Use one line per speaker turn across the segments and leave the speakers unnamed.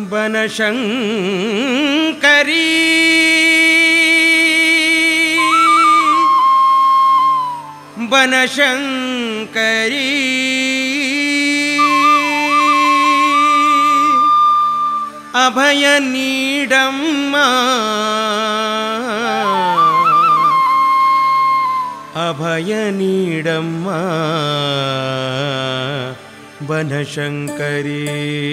ಬನಶಂಕರಿ ಬನಶಂಕರಿ ಅಭಯ ನೀಡಮ್ಮ ಅಭಯ ನೀಡಮ್ಮ ಬನಶಂಕರಿ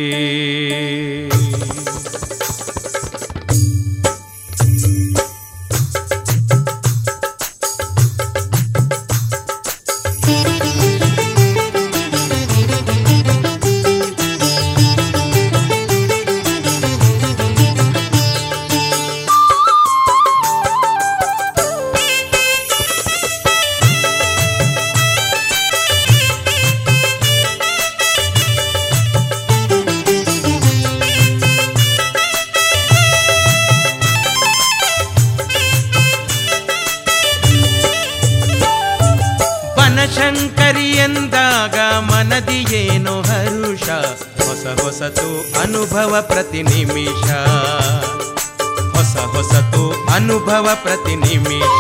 ಬನಶಂಕರಿ ಎಂದಾಗ ಮನದಿ ಏನೋ ಹರುಷ ಹೊಸ ಹೊಸತು ಅನುಭವ ಪ್ರತಿ ನಿಮಿಷ ಹೊಸ ಹೊಸತು ಅನುಭವ ಪ್ರತಿ ನಿಮಿಷ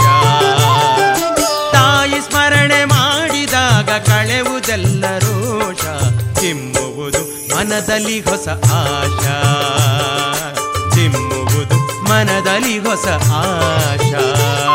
ತಾಯಿ ಸ್ಮರಣೆ ಮಾಡಿದಾಗ ಕಳೆವುದೆಲ್ಲ ರೋಷ ಚಿಮ್ಮುವುದು ಮನದಲ್ಲಿ ಹೊಸ ಆಶಾ ಚಿಮ್ಮುವುದು ಮನದಲ್ಲಿ ಹೊಸ ಆಶಾ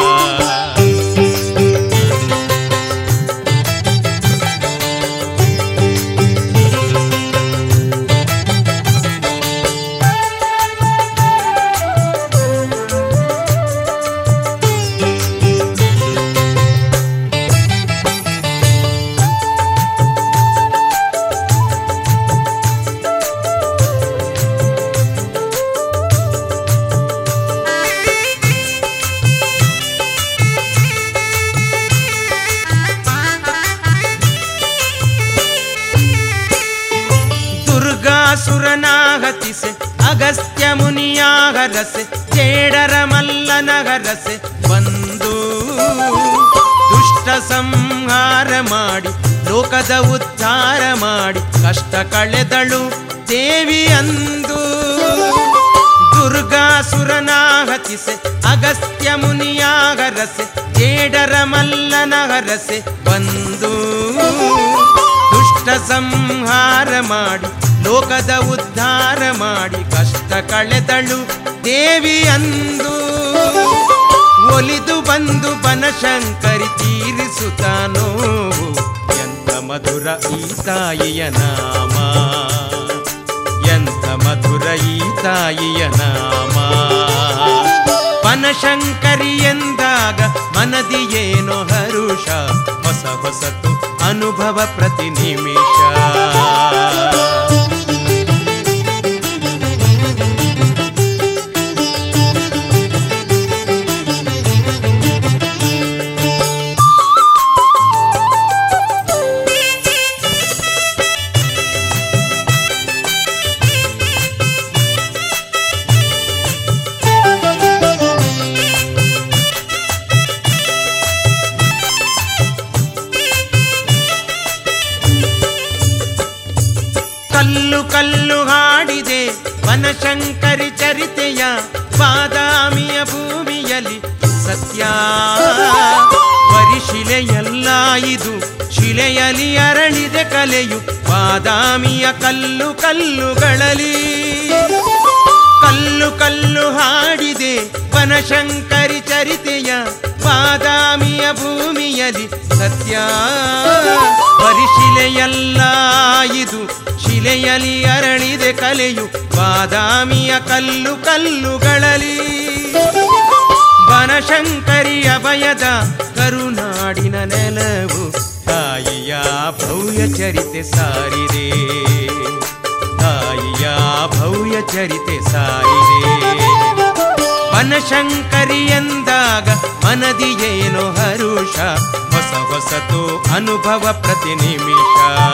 ದುರ್ಗಾಸುರನಾಗತಿಸೆ ಅಗಸ್ತ್ಯ ಮುನಿಯಾಗರಸೆ ಚೇಡರ ಮಲ್ಲನಗರಸೆ ಬಂದು ದುಷ್ಟ ಸಂಹಾರ ಮಾಡಿ ಲೋಕದ ಉದ್ಧಾರ ಮಾಡಿ ಕಷ್ಟ ಕಳೆದಳು ದೇವಿ ಅಂದು ದುರ್ಗಾಸುರನಾಗತಿಸೆ ಅಗಸ್ತ್ಯ ಮುನಿಯಾಗರಸೆ ಚೇಡರ ಮಲ್ಲನಗರಸೆ ಬಂದು ದುಷ್ಟ ಸಂಹಾರ ಮಾಡಿ ಲೋಕದ ಉದ್ಧಾರ ಮಾಡಿ ಕಷ್ಟ ಕಳೆದಳು ದೇವಿ ಅಂದು ಒಲಿದು ಬಂದು ಬನಶಂಕರಿ ತೀರಿಸುತ್ತ ನೋವು ಎಂತ ಮಧುರ ಈ ತಾಯಿಯ ನಾಮ ಎಂತ ಮಧುರ ಈ ತಾಯಿಯ ನಾಮ ಬನಶಂಕರಿ ಎಂದಾಗ ಮನದಿ ಏನೋ ಹರುಷ ಹೊಸ ಹೊಸತು ಅನುಭವ ಪ್ರತಿ ನಿಮಿಷ ಕಲ್ಲು ಕಲ್ಲು ಹಾಡಿದೆ ಬನಶಂಕರಿ ಚರಿತೆಯ ಬಾದಾಮಿಯ ಭೂಮಿಯಲ್ಲಿ ಸತ್ಯ ಪರಿಶಿಲೆಯಲ್ಲ ಇದು ಶಿಲೆಯಲ್ಲಿ ಅರಳಿದೆ ಕಲೆಯು ಬಾದಾಮಿಯ ಕಲ್ಲು ಕಲ್ಲುಗಳಲ್ಲಿ ಕಲ್ಲು ಕಲ್ಲು ಹಾಡಿದೆ ಬನಶಂಕರಿ ಚರಿತೆಯ ಬಾದಾಮಿಯ ಭೂಮಿಯಲ್ಲಿ ಸತ್ಯ ಪರಿಶಿಲೆಯಲ್ಲ ಇದು ಶಿಲೆಯಲ್ಲಿ ಅರಳಿದೆ ಕಲೆಯು ಬಾದಾಮಿಯ ಕಲ್ಲು ಕಲ್ಲುಗಳಲ್ಲಿ ಬನಶಂಕರಿ ಅಭಯದ ಕರುನಾಡಿನ ನೆಲವು ತಾಯಿಯ ಭವ್ಯ ಚರಿತೆ ಸಾರಿದೆ ತಾಯಿಯ ಭವ್ಯ ಚರಿತೆ ಸಾರಿದೆ ಬನಶಂಕರಿ ಎಂದಾಗ ಮನದಿ ಏನೋ ಹರುಷ ಹೊಸ ಹೊಸತು ಅನುಭವ ಪ್ರತಿ ನಿಮಿಷ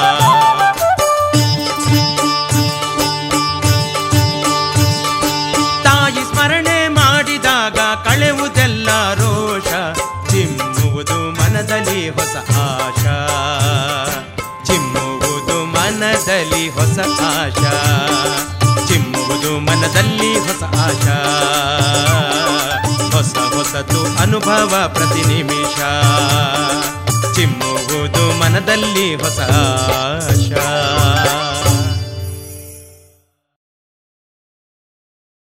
ತಾಯಿ ಸ್ಮರಣೆ ಮಾಡಿದಾಗ ಕಳೆವುದೆಲ್ಲ ರೋಷ ಚಿಮ್ಮುವುದು ಮನದಲ್ಲಿ ಹೊಸ ಆಶಾ ಚಿಮ್ಮುವುದು ಮನದಲ್ಲಿ ಹೊಸ ಆಶಾ ಚಿಮ್ಮುವುದು ಚಿಮ್ಮುವುದು ಮನದಲ್ಲಿ ಹೊಸ ಆಶಾ ಹೊಸ ಹೊಸತು ಅನುಭವ ಪ್ರತಿ ನಿಮಿಷ ಚಿಮ್ಮುವುದು ಮನದಲ್ಲಿ ಹೊಸ ಆಶಾ